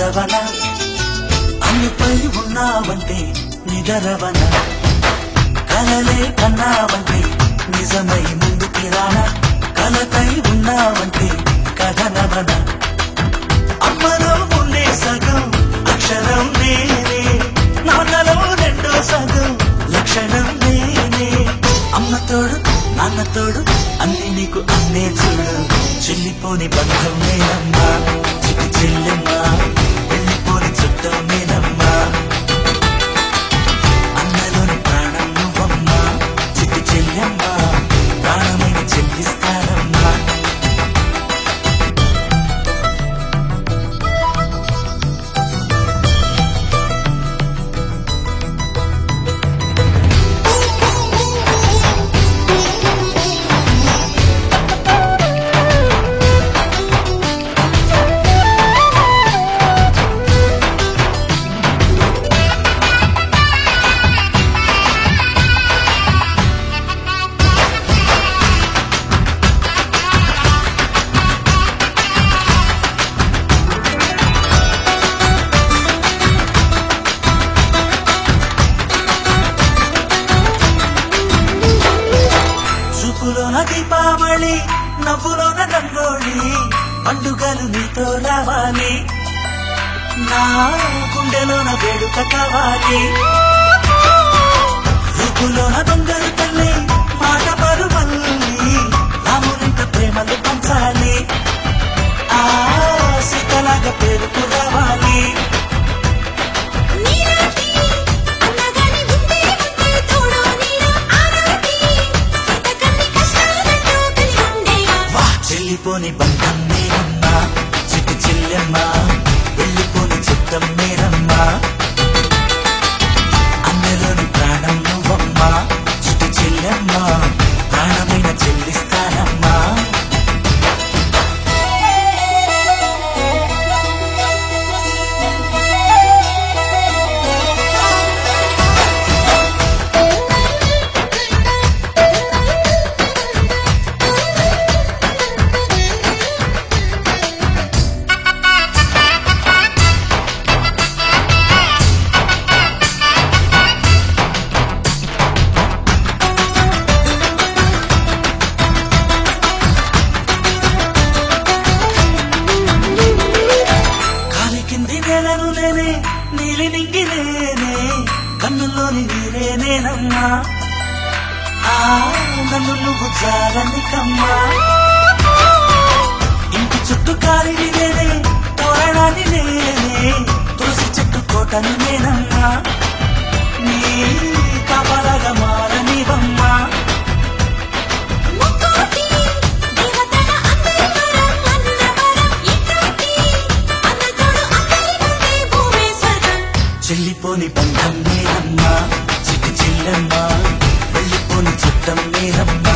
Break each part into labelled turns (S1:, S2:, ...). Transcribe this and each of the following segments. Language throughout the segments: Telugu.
S1: నిదరవన అన్నిపై ఉన్నావంటే నిదరవన కలలే కన్నావంటే నిజమై ముందుకి రానా కలతై ఉన్నావంటే కథనవన అమ్మలో ఉండే సగం అక్షరం నేనే నాన్నలో రెండో సగం లక్షణం నేనే అమ్మ తోడు నాన్న తోడు అన్ని నీకు అన్నే చూడు చెల్లిపోని బంధం నేనమ్మా చిటి చెల్లెమ్మా వెళ్ళిపోని చుట్టం నేనమ్మా అన్నలోని ప్రాణం నువ్వమ్మా చిటి చెల్లెమ్మా ప్రాణమైన చెల్లిస్తానమ్మా చూపులోన దీపావళి నవ్వులోన రంగోళి పండుగలు నీతో రావాలి నా గుండెలోన వేడుక కావాలి రూపులోన బంగారు తల్లి మాట పరువల్లి రామునింట ప్రేమలు పంచాలి ఆ సీతలాగా పేరుకు రావాలి
S2: నీరాటి అన్నగాని ఉండే ఉండే తోడు నీరా ఆనాటి సీతకన్ని కష్టాలతో కలిగి ఉండేవా
S1: వా చెల్లిపోని బంధం నేనమ్మా చిట్టి చెల్లెమ్మా వెళ్ళిపోని చుట్టం నేనమ్మా అన్నలోని ప్రాణం నువ్వమ్మా చిట్టి చెల్లెమ్మా ప్రాణమైన చెల్లిస్తానమ్మా కాలి కింది నేలను నేనే నీలి నింగి నేనే కన్నుల్లోని నీరే నేనమ్మా ఆ నన్ను నువ్వు చాలని కమ్మా ఇంటి చుట్టూ కాలిని నేనే తోరణాన్ని నేనే తులసి చెట్టు కోటని నేనమ్మా నీ కాపలాగా మారనివమ్మా
S2: ముక్కోటి దేవతల అందరి వరం అన్న వరం ఇట్లాంటి అన్న తోడు అందరి ఉండే భూమి స్వర్గం
S1: చెల్లిపోని బంధం నేనమ్మా చిట్టి చెల్లెమ్మా వెళ్ళిపోని చుట్టం నేనమ్మా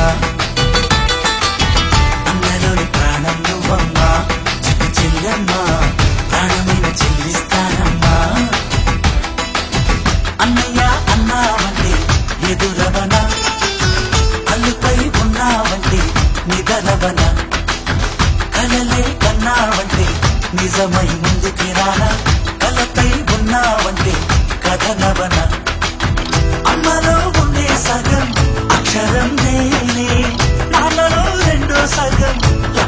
S1: అన్నలోని ప్రాణం నువ్వమ్మా చిట్టి చెల్లెమ్మా ప్రాణమైన చెల్లిస్తానమ్మా అన్నయ్య అన్నావంటే ఎదురవన అల్లుపై ఉన్నావంటే నిదరవన కలలే కన్నావంటే నిజమై ముందుకి రానా కలపై ఉన్నావంటే కథనవన అమ్మలో ఉండే సగం అక్షరం నేనే నాన్నలో రెండో సగం